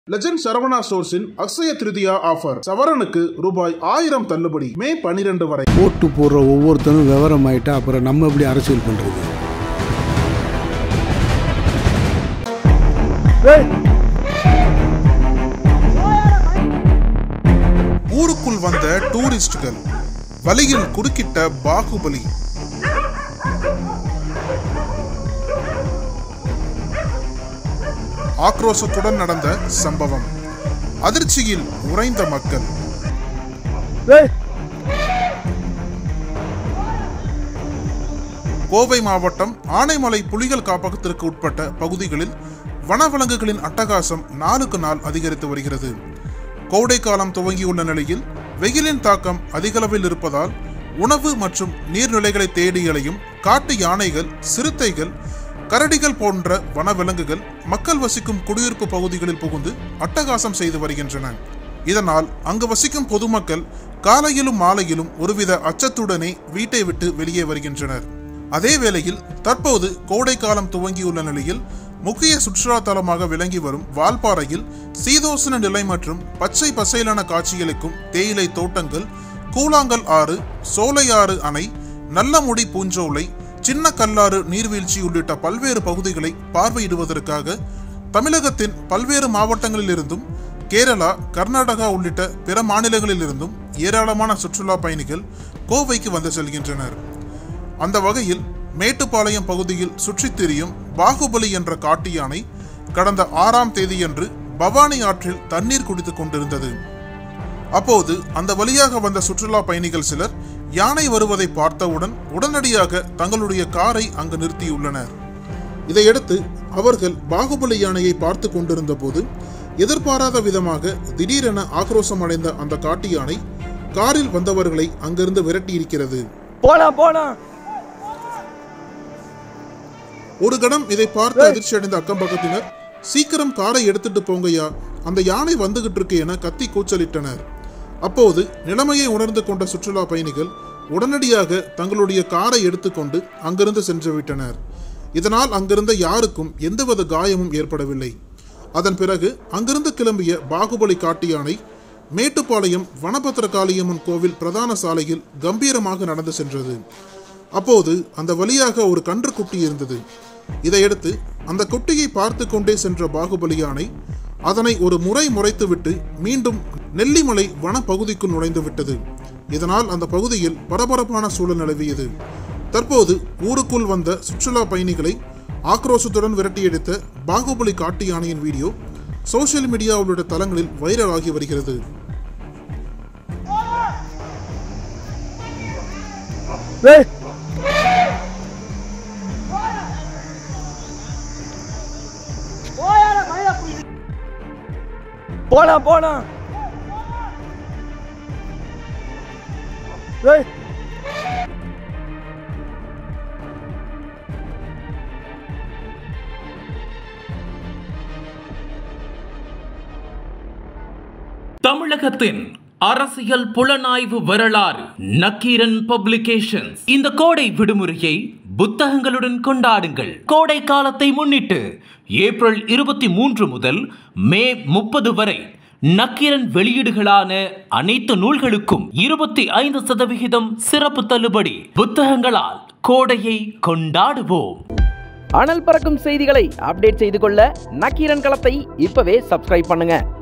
legend Saravana ஸ்டோர்ஸின் Akshaya Tritiya offer சவரனுக்கு ரூபாய் ஆயிரம் தள்ளுபடி மே பனிரெண்டு வரை ஓட்டு போடுற ஒவ்வொருத்தனும் விவரம் ஆயிட்டா அப்புறம் நம்ம எப்படி அரசியல் பண்றது ஊருக்குள் வந்த டூரிஸ்டுகள் வழியில் குறுக்கிட்ட பாகுபலி ஆக்ரோஷத்துடன் நடந்த சம்பவம் அதிர்ச்சியில் உறைந்த மக்கள் கோவை மாவட்டம் ஆனைமலை புலிகள் காப்பகத்திற்கு உட்பட்ட பகுதிகளில் வனவிலங்குகளின் அட்டகாசம் நாளுக்கு நாள் அதிகரித்து வருகிறது கோடை காலம் துவங்கியுள்ள நிலையில் வெயிலின் தாக்கம் அதிகளவில் இருப்பதால் உணவு மற்றும் நீர்நிலைகளை தேடி அலையும் காட்டு யானைகள் சிறுத்தைகள் கரடிகள் போன்ற வனவிலங்குகள் மக்கள் வசிக்கும் குடியிருப்பு பகுதிகளில் புகுந்து அட்டகாசம் செய்து வருகின்றன இதனால் அங்கு வசிக்கும் பொதுமக்கள் காலையிலும் மாலையிலும் ஒருவித அச்சத்துடனே வீட்டை விட்டு வெளியே வருகின்றனர் அதே வேளையில் தற்போது கோடை காலம் துவங்கியுள்ள நிலையில் முக்கிய சுற்றுலா தலமாக விளங்கி வரும் வால்பாறையில் சீதோசன நிலை மற்றும் பச்சை பசையிலான காட்சியளிக்கும் தேயிலை தோட்டங்கள் கூழாங்கல் ஆறு சோலையாறு அணை நல்லமுடி பூஞ்சோலை சின்ன கல்லாறு நீர்வீழ்ச்சி உள்ளிட்ட பல்வேறு பகுதிகளை பார்வையிடுவதற்காக தமிழகத்தின் பல்வேறு மாவட்டங்களிலிருந்தும் கேரளா கர்நாடகா உள்ளிட்ட பிற மாநிலங்களிலிருந்தும் ஏராளமான சுற்றுலா பயணிகள் கோவைக்கு வந்து செல்கின்றனர் அந்த வகையில் மேட்டுப்பாளையம் பகுதியில் சுற்றித் திரியும் பாகுபலி என்ற காட்டு யானை கடந்த ஆறாம் தேதியன்று பவானி ஆற்றில் தண்ணீர் குடித்துக் கொண்டிருந்தது அப்போது அந்த வழியாக வந்த சுற்றுலா பயணிகள் சிலர் யானை வருவதை பார்த்தவுடன் உடனடியாக தங்களுடைய காரை அங்கு நிறுத்தியுள்ளனர் இதையடுத்து அவர்கள் பாகுபலி யானையை பார்த்து கொண்டிருந்த போது எதிர்பாராத விதமாக திடீரென ஆக்ரோஷம் அடைந்த அந்த காட்டு யானை காரில் வந்தவர்களை அங்கிருந்து விரட்டியிருக்கிறது போலாம் போலாம் ஒரு கணம் இதை பார்த்து அதிர்ச்சி அடைந்த அக்கம் பக்கத்தினர் சீக்கிரம் காரை எடுத்துட்டு போங்கய்யா அந்த யானை வந்துகிட்டு இருக்கு என கத்தி கூச்சலிட்டனர் அப்போது நிலைமையை உணர்ந்து கொண்ட சுற்றுலா பயணிகள் உடனடியாக தங்களுடைய காரை எடுத்துக்கொண்டு அங்கிருந்து சென்று விட்டனர் இதனால் அங்கிருந்த யாருக்கும் எந்தவித காயமும் ஏற்படவில்லை அதன் பிறகு அங்கிருந்து கிளம்பிய பாகுபலி காட்டு யானை மேட்டுப்பாளையம் வனபத்திரகாளியம்மன் கோவில் பிரதான சாலையில் கம்பீரமாக நடந்து சென்றது அப்போது அந்த வழியாக ஒரு கன்று குட்டி இருந்தது இதையடுத்து அந்த குட்டியை பார்த்து கொண்டே சென்ற பாகுபலி யானை அதனை ஒரு முறை முறைத்துவிட்டு மீண்டும் நெல்லிமலை வனப்பகுதிக்குள் நுழைந்து விட்டது இதனால் அந்த பகுதியில் பரபரப்பான சூழல் நிலவியது தற்போது ஊருக்குள் வந்த சுற்றுலா பயணிகளை ஆக்ரோஷத்துடன் விரட்டியடித்த பாகுபலி காட்டு யானையின் வீடியோ சோஷியல் மீடியா உள்ளிட்ட தளங்களில் வைரலாகி வருகிறது ஏய் போலாம் போலாம் ஏய் தமிழகத்தின் அரசியல் புலனாய்வு வரலாறு நக்கீரன் பப்ளிகேஷன்ஸ் இந்த கோடை விடுமுறையை புத்தகங்களுடன் கொண்டாடுங்கள் கோடை காலத்தை முன்னிட்டு ஏப்ரல் இருபத்தி மூன்று முதல் மே முப்பது வரை நக்கீரன் வெளியீடுகளான அனைத்து நூல்களுக்கும் இருபத்தி ஐந்து சதவிகிதம் சிறப்பு தள்ளுபடி புத்தகங்களால் கோடையை கொண்டாடுவோம் அனல் பறக்கும் செய்திகளை அப்டேட் செய்து கொள்ள நக்கீரன் களத்தை இப்பவே சப்ஸ்கிரைப் பண்ணுங்க